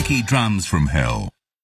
Funky drums from hell.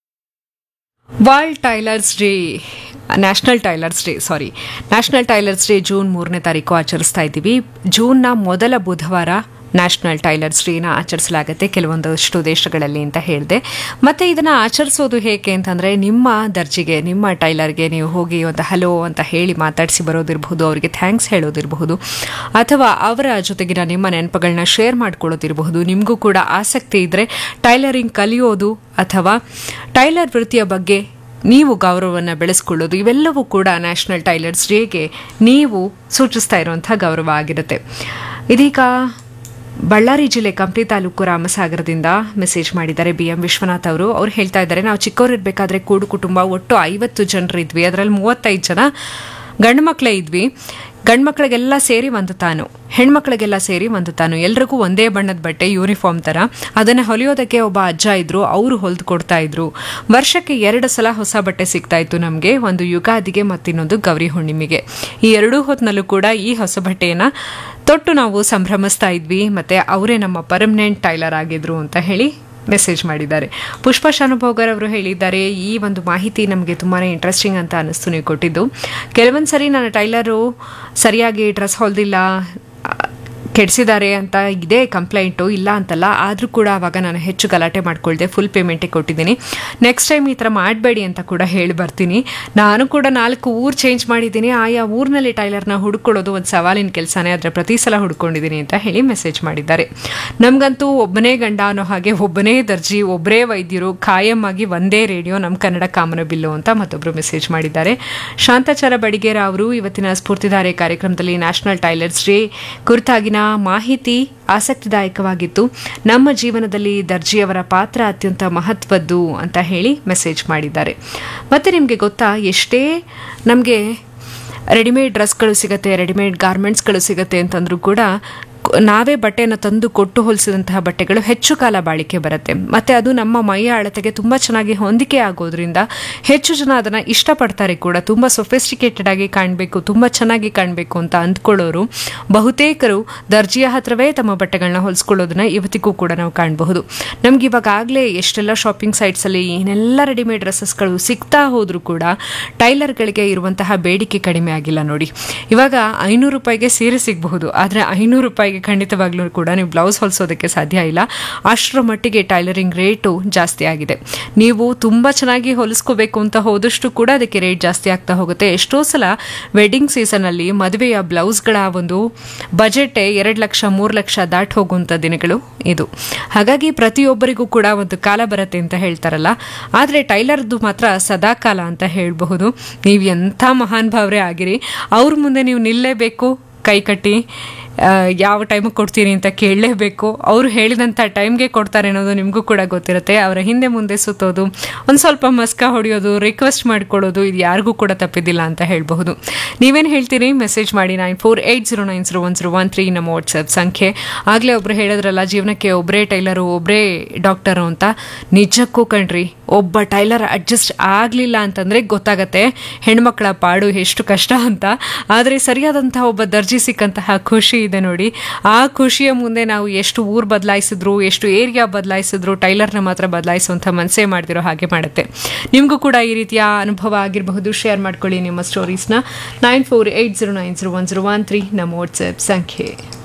World tailors day national tailors day sorry national tailors day June ಮೂರನೇ ತಾರೀಕು ಆಚರಿಸ್ತಾ ಇದ್ದೀವಿ ಜೂನ್ನ ಮೊದಲ ಬುಧವಾರ ನ್ಯಾಷನಲ್ ಟೈಲರ್ಸ್ ಡೇನ ಆಚರಿಸಲಾಗುತ್ತೆ ಕೆಲವೊಂದಷ್ಟು ದೇಶಗಳಲ್ಲಿ ಅಂತ ಹೇಳಿದೆ ಮತ್ತು ಇದನ್ನು ಆಚರಿಸೋದು ಹೇಗೆ ಅಂತಂದರೆ ನಿಮ್ಮ ದರ್ಜಿಗೆ ನಿಮ್ಮ ಟೈಲರ್ಗೆ ನೀವು ಹೋಗಿ ಒಂದು ಹಲೋ ಅಂತ ಹೇಳಿ ಮಾತಾಡಿಸಿ ಬರೋದಿರಬಹುದು ಅವರಿಗೆ ಥ್ಯಾಂಕ್ಸ್ ಹೇಳೋದಿರಬಹುದು ಅಥವಾ ಅವರ ಜೊತೆಗಿನ ನಿಮ್ಮ ನೆನಪುಗಳನ್ನ ಶೇರ್ ಮಾಡ್ಕೊಳ್ಳೋದಿರಬಹುದು ನಿಮಗೂ ಕೂಡ ಆಸಕ್ತಿ ಇದ್ದರೆ ಟೈಲರಿಂಗ್ ಕಲಿಯೋದು ಅಥವಾ ಟೈಲರ್ ವೃತ್ತಿಯ ಬಗ್ಗೆ ನೀವು ಗೌರವವನ್ನು ಬೆಳೆಸ್ಕೊಳ್ಳೋದು ಇವೆಲ್ಲವೂ ಕೂಡ ನ್ಯಾಷನಲ್ ಟೈಲರ್ಸ್ ಡೇಗೆ ನೀವು ಸೂಚಿಸ್ತಾ ಇರುವಂಥ ಗೌರವ ಆಗಿರುತ್ತೆ ಇದೀಗ ಬಳ್ಳಾರಿ ಜಿಲ್ಲೆ ಕಂಪ್ಲಿ ತಾಲೂಕು ರಾಮಸಾಗರದಿಂದ ಮೆಸೇಜ್ ಮಾಡಿದ್ದಾರೆ ಬಿ ಎಂ ವಿಶ್ವನಾಥ್ ಅವರು ಅವ್ರು ಹೇಳ್ತಾ ಇದ್ದಾರೆ ನಾವು ಚಿಕ್ಕವರಿರ್ಬೇಕಾದ್ರೆ ಕೂಡು ಕುಟುಂಬ ಒಟ್ಟು ಐವತ್ತು ಜನರಿದ್ವಿ ಅದರಲ್ಲಿ ಮೂವತ್ತೈದು ಜನ ಗಂಡು ಮಕ್ಕಳೇ ಇದ್ವಿ ಗಂಡು ಮಕ್ಕಳಿಗೆಲ್ಲ ಸೇರಿ ಒಂದು ತಾನು ಹೆಣ್ಮಕ್ಳಿಗೆಲ್ಲ ಸೇರಿ ಒಂದು ತಾನು ಎಲ್ರಿಗೂ ಒಂದೇ ಬಣ್ಣದ ಬಟ್ಟೆ ಯೂನಿಫಾರ್ಮ್ ಥರ ಅದನ್ನು ಹೊಲಿಯೋದಕ್ಕೆ ಒಬ್ಬ ಅಜ್ಜ ಇದ್ರು ಅವರು ಹೊಲಿದು ಕೊಡ್ತಾ ಇದ್ರು ವರ್ಷಕ್ಕೆ ಎರಡು ಸಲ ಹೊಸ ಬಟ್ಟೆ ಸಿಗ್ತಾ ಇತ್ತು ನಮಗೆ ಒಂದು ಯುಗಾದಿಗೆ ಮತ್ತಿನ್ನೊಂದು ಗೌರಿ ಹುಣ್ಣಿಮೆಗೆ ಈ ಎರಡೂ ಹೊತ್ತಿನಲ್ಲೂ ಕೂಡ ಈ ಹೊಸ ಬಟ್ಟೆಯನ್ನು ತೊಟ್ಟು ನಾವು ಸಂಭ್ರಮಿಸ್ತಾ ಇದ್ವಿ ಮತ್ತು ಅವರೇ ನಮ್ಮ ಪರ್ಮನೆಂಟ್ ಟೈಲರ್ ಆಗಿದ್ರು ಅಂತ ಹೇಳಿ ಮೆಸೇಜ್ ಮಾಡಿದ್ದಾರೆ ಪುಷ್ಪ ಶಾನುಭೋಗರ್ ಅವರು ಹೇಳಿದ್ದಾರೆ ಈ ಒಂದು ಮಾಹಿತಿ ನಮಗೆ ತುಂಬಾ ಇಂಟ್ರೆಸ್ಟಿಂಗ್ ಅಂತ ಅನ್ನಿಸ್ತು ನೀವು ಕೊಟ್ಟಿದ್ದು ಕೆಲವೊಂದು ಸರಿ ನನ್ನ ಟೈಲರು ಸರಿಯಾಗಿ ಡ್ರೆಸ್ ಹೊಲ್ದಿಲ್ಲ ಕೆಡಿಸಿದ್ದಾರೆ ಅಂತ ಇದೆ ಕಂಪ್ಲೇಂಟು ಇಲ್ಲ ಅಂತಲ್ಲ ಆದರೂ ಕೂಡ ಆವಾಗ ನಾನು ಹೆಚ್ಚು ಗಲಾಟೆ ಮಾಡ್ಕೊಳ್ದೆ ಫುಲ್ ಪೇಮೆಂಟೇ ಕೊಟ್ಟಿದ್ದೀನಿ ನೆಕ್ಸ್ಟ್ ಟೈಮ್ ಈ ಥರ ಮಾಡಬೇಡಿ ಅಂತ ಕೂಡ ಹೇಳಿ ಬರ್ತೀನಿ ನಾನು ಕೂಡ ನಾಲ್ಕು ಊರು ಚೇಂಜ್ ಮಾಡಿದ್ದೀನಿ ಆಯಾ ಊರಿನಲ್ಲಿ ಟೈಲರ್ನ ಹುಡ್ಕೊಳ್ಳೋದು ಒಂದು ಸವಾಲಿನ ಕೆಲಸನೇ ಆದರೆ ಪ್ರತಿ ಸಲ ಹುಡ್ಕೊಂಡಿದ್ದೀನಿ ಅಂತ ಹೇಳಿ ಮೆಸೇಜ್ ಮಾಡಿದ್ದಾರೆ ನಮಗಂತೂ ಒಬ್ಬನೇ ಗಂಡ ಅನ್ನೋ ಹಾಗೆ ಒಬ್ಬನೇ ದರ್ಜಿ ಒಬ್ಬರೇ ವೈದ್ಯರು ಖಾಯಂ ಆಗಿ ಒಂದೇ ರೇಡಿಯೋ ನಮ್ಮ ಕನ್ನಡ ಕಾಮನ ಬಿಲ್ಲು ಅಂತ ಮತ್ತೊಬ್ಬರು ಮೆಸೇಜ್ ಮಾಡಿದ್ದಾರೆ ಶಾಂತಾಚಾರ ಬಡಿಗೇರ ಅವರು ಇವತ್ತಿನ ಸ್ಫೂರ್ತಿಧಾರೆ ಕಾರ್ಯಕ್ರಮದಲ್ಲಿ ನ್ಯಾಷನಲ್ ಟೈಲರ್ಸ್ ಡೇ ಕುರಿತಾಗಿನ ಮಾಹಿತಿ ಆಸಕ್ತಿದಾಯಕವಾಗಿತ್ತು ನಮ್ಮ ಜೀವನದಲ್ಲಿ ದರ್ಜಿಯವರ ಪಾತ್ರ ಅತ್ಯಂತ ಮಹತ್ವದ್ದು ಅಂತ ಹೇಳಿ ಮೆಸೇಜ್ ಮಾಡಿದ್ದಾರೆ ಮತ್ತು ನಿಮಗೆ ಗೊತ್ತಾ ಎಷ್ಟೇ ನಮಗೆ ರೆಡಿಮೇಡ್ ಡ್ರೆಸ್ಗಳು ಸಿಗುತ್ತೆ ರೆಡಿಮೇಡ್ ಗಾರ್ಮೆಂಟ್ಸ್ಗಳು ಸಿಗುತ್ತೆ ಅಂತಂದ್ರೂ ಕೂಡ ನಾವೇ ಬಟ್ಟೆಯನ್ನು ತಂದು ಕೊಟ್ಟು ಹೊಲಿಸಿದಂತಹ ಬಟ್ಟೆಗಳು ಹೆಚ್ಚು ಕಾಲ ಬಾಳಿಕೆ ಬರುತ್ತೆ ಮತ್ತು ಅದು ನಮ್ಮ ಮೈಯ ಅಳತೆಗೆ ತುಂಬ ಚೆನ್ನಾಗಿ ಹೊಂದಿಕೆ ಆಗೋದ್ರಿಂದ ಹೆಚ್ಚು ಜನ ಅದನ್ನು ಇಷ್ಟಪಡ್ತಾರೆ ಕೂಡ ತುಂಬ ಸೊಫಿಸ್ಟಿಕೇಟೆಡ್ ಆಗಿ ಕಾಣಬೇಕು ತುಂಬ ಚೆನ್ನಾಗಿ ಕಾಣಬೇಕು ಅಂತ ಅಂದ್ಕೊಳ್ಳೋರು ಬಹುತೇಕರು ದರ್ಜಿಯ ಹತ್ರವೇ ತಮ್ಮ ಬಟ್ಟೆಗಳನ್ನ ಹೊಲಿಸ್ಕೊಳ್ಳೋದನ್ನ ಇವತ್ತಿಗೂ ಕೂಡ ನಾವು ಕಾಣಬಹುದು ನಮ್ಗೆ ಇವಾಗಲೇ ಎಷ್ಟೆಲ್ಲ ಶಾಪಿಂಗ್ ಸೈಟ್ಸಲ್ಲಿ ಏನೆಲ್ಲ ರೆಡಿಮೇಡ್ ಡ್ರೆಸ್ಸಸ್ಗಳು ಸಿಗ್ತಾ ಹೋದರೂ ಕೂಡ ಟೈಲರ್ಗಳಿಗೆ ಇರುವಂತಹ ಬೇಡಿಕೆ ಕಡಿಮೆ ಆಗಿಲ್ಲ ನೋಡಿ ಇವಾಗ ಐನೂರು ರೂಪಾಯಿಗೆ ಸೀರೆ ಸಿಗಬಹುದು ಆದರೆ ಐನೂರು ರೂಪಾಯಿಗೆ ಖಂಡಿತವಾಗ್ಲೂ ಕೂಡ ನೀವು ಬ್ಲೌಸ್ ಹೊಲಿಸೋದಕ್ಕೆ ಸಾಧ್ಯ ಇಲ್ಲ ಅಷ್ಟರ ಮಟ್ಟಿಗೆ ಟೈಲರಿಂಗ್ ರೇಟು ಜಾಸ್ತಿ ಆಗಿದೆ ನೀವು ತುಂಬ ಚೆನ್ನಾಗಿ ಹೊಲಿಸ್ಕೋಬೇಕು ಅಂತ ಹೋದಷ್ಟು ಕೂಡ ಅದಕ್ಕೆ ರೇಟ್ ಜಾಸ್ತಿ ಆಗ್ತಾ ಹೋಗುತ್ತೆ ಎಷ್ಟೋ ಸಲ ವೆಡ್ಡಿಂಗ್ ಸೀಸನಲ್ಲಿ ಮದುವೆಯ ಬ್ಲೌಸ್ಗಳ ಒಂದು ಬಜೆಟೇ ಎರಡು ಲಕ್ಷ ಮೂರು ಲಕ್ಷ ದಾಟ್ ಹೋಗುವಂಥ ದಿನಗಳು ಇದು ಹಾಗಾಗಿ ಪ್ರತಿಯೊಬ್ಬರಿಗೂ ಕೂಡ ಒಂದು ಕಾಲ ಬರುತ್ತೆ ಅಂತ ಹೇಳ್ತಾರಲ್ಲ ಆದರೆ ಟೈಲರ್ದು ಮಾತ್ರ ಸದಾ ಕಾಲ ಅಂತ ಹೇಳಬಹುದು ನೀವು ಎಂಥ ಮಹಾನ್ ಭಾವರೇ ಆಗಿರಿ ಅವ್ರ ಮುಂದೆ ನೀವು ನಿಲ್ಲೇಬೇಕು ಕೈ ಕಟ್ಟಿ ಯಾವ ಟೈಮಿಗೆ ಕೊಡ್ತೀನಿ ಅಂತ ಕೇಳಲೇಬೇಕು ಅವರು ಹೇಳಿದಂಥ ಟೈಮ್ಗೆ ಕೊಡ್ತಾರೆ ಅನ್ನೋದು ನಿಮಗೂ ಕೂಡ ಗೊತ್ತಿರುತ್ತೆ ಅವರ ಹಿಂದೆ ಮುಂದೆ ಸುತ್ತೋದು ಒಂದು ಸ್ವಲ್ಪ ಮಸ್ಕ ಹೊಡೆಯೋದು ರಿಕ್ವೆಸ್ಟ್ ಮಾಡ್ಕೊಳ್ಳೋದು ಇದು ಯಾರಿಗೂ ಕೂಡ ತಪ್ಪಿದ್ದಿಲ್ಲ ಅಂತ ಹೇಳಬಹುದು ನೀವೇನು ಹೇಳ್ತೀರಿ ಮೆಸೇಜ್ ಮಾಡಿ nine four eight zero nine zero one zero one three ನಮ್ಮ ವಾಟ್ಸಪ್ ಸಂಖ್ಯೆ ಆಗಲೇ ಒಬ್ಬರು ಹೇಳಿದ್ರಲ್ಲ ಜೀವನಕ್ಕೆ ಒಬ್ಬರೇ ಟೈಲರು ಒಬ್ಬರೇ ಡಾಕ್ಟರು ಅಂತ ನಿಜಕ್ಕೂ ಕಣ್ರಿ ಒಬ್ಬ ಟೈಲರ್ ಅಡ್ಜಸ್ಟ್ ಆಗಲಿಲ್ಲ ಅಂತಂದರೆ ಗೊತ್ತಾಗತ್ತೆ ಹೆಣ್ಮಕ್ಳ ಪಾಡು ಎಷ್ಟು ಕಷ್ಟ ಅಂತ ಆದರೆ ಸರಿಯಾದಂತಹ ಒಬ್ಬ ದರ್ಜಿ ಸಿಕ್ಕಂತಹ ಖುಷಿ ಇದೆ ನೋಡಿ ಆ ಖುಷಿಯ ಮುಂದೆ ನಾವು ಎಷ್ಟು ಊರು ಬದಲಾಯಿಸಿದ್ರು ಎಷ್ಟು ಏರಿಯಾ ಬದಲಾಯಿಸಿದ್ರು ಟೈಲರ್ನ ಮಾತ್ರ ಬದಲಾಯಿಸುವಂಥ ಮನಸ್ಸೇ ಮಾಡ್ತಿರೋ ಹಾಗೆ ಮಾಡುತ್ತೆ ನಿಮಗೂ ಕೂಡ ಈ ರೀತಿಯ ಅನುಭವ ಆಗಿರಬಹುದು ಶೇರ್ ಮಾಡ್ಕೊಳ್ಳಿ ನಿಮ್ಮ ಸ್ಟೋರೀಸ್ನ nine four eight zero nine zero one zero one three ನಮ್ಮ ವಾಟ್ಸಪ್ ಸಂಖ್ಯೆ